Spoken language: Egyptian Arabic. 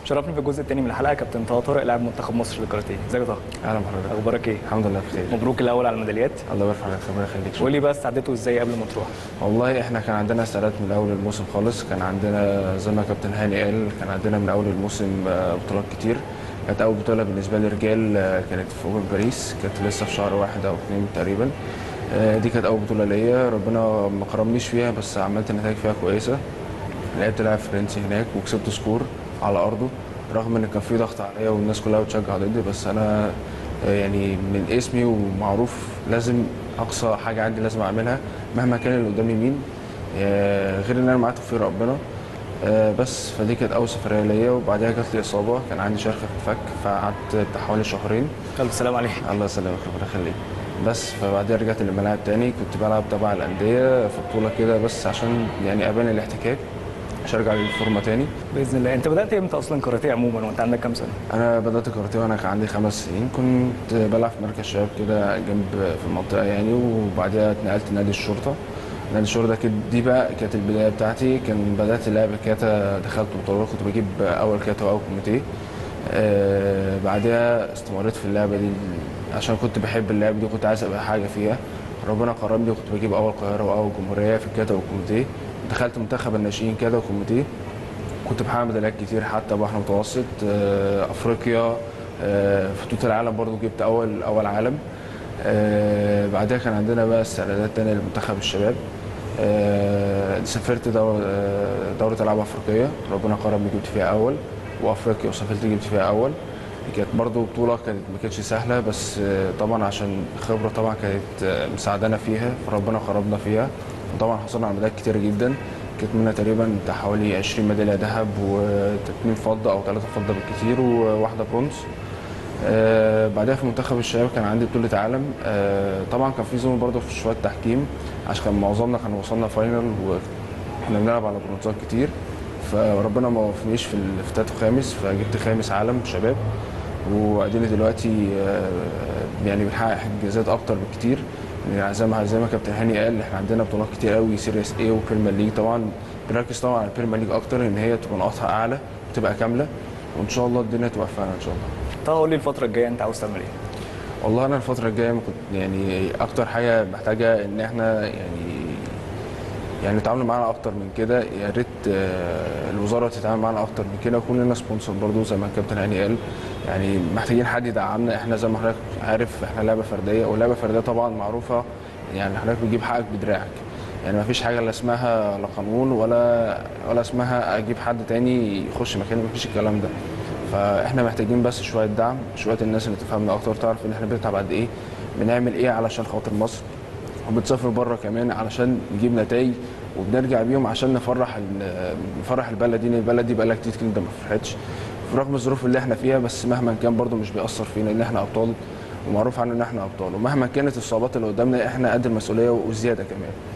شرفني في الجزء الثاني من الحلقه كابتن طه طارق لاعب منتخب مصر للكاراتيه ازيك يا طه اهلا بحضرتك اخبارك ايه الحمد لله بخير مبروك الاول على الميداليات الله يبارك في حضرتك ربنا يخليك قول لي بقى استعدتوا ازاي قبل ما تروح والله احنا كان عندنا استعداد من اول الموسم خالص كان عندنا زي ما كابتن هاني قال كان عندنا من اول الموسم آه، بطولات كتير كانت اول بطوله بالنسبه للرجال آه، كانت في اوبن باريس كانت لسه في شهر واحد او اثنين تقريبا آه، دي كانت اول بطوله ليا ربنا ما كرمنيش فيها بس عملت نتائج فيها كويسه لعبت لاعب فرنسي هناك وكسبت سكور على ارضه رغم ان كان في ضغط عليا والناس كلها بتشجع ضدي بس انا آه، يعني من اسمي ومعروف لازم اقصى حاجه عندي لازم اعملها مهما كان اللي قدامي مين آه، غير ان انا معاه توفيق ربنا آه، بس فدي كانت اول سفريه ليا وبعدها جات لي اصابه كان عندي شرخ في الفك فقعدت بتاع حوالي شهرين الف سلام عليك الله يسلمك ربنا يخليك بس فبعدين رجعت للملاعب تاني كنت بلعب تبع الانديه في بطوله كده بس عشان يعني ابان الاحتكاك عشان ارجع للفورمه تاني باذن الله انت بدات امتى اصلا كاراتيه عموما وانت عندك كام سنه انا بدات كاراتيه وانا كان عندي خمس سنين كنت بلعب في مركز شباب كده جنب في المنطقه يعني وبعدها اتنقلت نادي الشرطه نادي الشرطه ده كانت دي بقى كانت البدايه بتاعتي كان بدات لعب كاتا دخلت بطولات كنت بجيب اول كاتا واول كوميتيه آه بعدها استمريت في اللعبه دي عشان كنت بحب اللعبه دي وكنت عايز ابقى حاجه فيها ربنا كرمني وكنت بجيب اول قاهره واول جمهوريه في الكاتا والكوميتيه دخلت منتخب الناشئين كاتا وكوميتيه كنت بحقق ميداليات كتير حتى بحر متوسط آه، افريقيا آه، في بطوله العالم برضو جبت اول اول عالم آه، بعدها كان عندنا بقى استعدادات تانية لمنتخب الشباب آه، سافرت دورة آه، دورة ألعاب أفريقية ربنا كرمني جبت فيها أول وأفريقيا وسافرت جبت فيها أول كانت برضو بطولة كانت ما كانتش سهلة بس آه، طبعا عشان خبرة طبعا كانت آه، مساعدانا فيها فربنا كرمنا فيها وطبعا حصلنا على ميداليات كتير جدا كانت منها تقريبا بتاع حوالي 20 ميدالية ذهب واثنين فضة أو ثلاثة فضة بالكتير وواحدة برونز آه بعدها في منتخب الشباب كان عندي بطولة عالم آه طبعا كان في ظلم برضه في شوية تحكيم عشان كان معظمنا كان وصلنا فاينل وكنا بنلعب على برونزات كتير فربنا ما وفقنيش في ال- في تالت وخامس فجبت خامس عالم شباب وادينا دلوقتي آه يعني بنحقق انجازات اكتر بكتير يعني زي ما زي ما كابتن هاني قال احنا عندنا بطولات كتير قوي سيريس اي وبريمير ليج طبعا بنركز طبعا على البريمير ليج اكتر ان هي تبقى نقاطها اعلى وتبقى كامله وان شاء الله الدنيا توفقنا ان شاء الله طه قول لي الفتره الجايه انت عاوز تعمل ايه والله انا الفتره الجايه ما كنت يعني اكتر حاجه محتاجه ان احنا يعني يعني يتعاملوا معانا اكتر من كده يا ريت آه، الوزاره تتعامل معانا اكتر من كده ويكون لنا سبونسر برضو زي ما الكابتن هاني قال يعني محتاجين حد يدعمنا احنا زي ما حضرتك عارف احنا لعبه فرديه واللعبه الفرديه طبعا معروفه يعني حضرتك بتجيب حقك بدراعك يعني ما فيش حاجه لا اسمها لا قانون ولا ولا اسمها اجيب حد تاني يخش مكاني ما فيش الكلام ده فاحنا محتاجين بس شويه دعم شويه الناس اللي تفهمنا اكتر تعرف ان احنا بنتعب قد ايه بنعمل ايه علشان خاطر مصر وبتسافر بره كمان علشان نجيب نتائج وبنرجع بيهم عشان نفرح ال- نفرح البلد دي لان البلد دي بقالها كتير كده ما فرحتش رغم الظروف اللي احنا فيها بس مهما كان برضو مش بيأثر فينا ان احنا ابطال ومعروف عننا ان احنا ابطال ومهما كانت الصعوبات اللي قدامنا احنا قد المسؤوليه وزياده كمان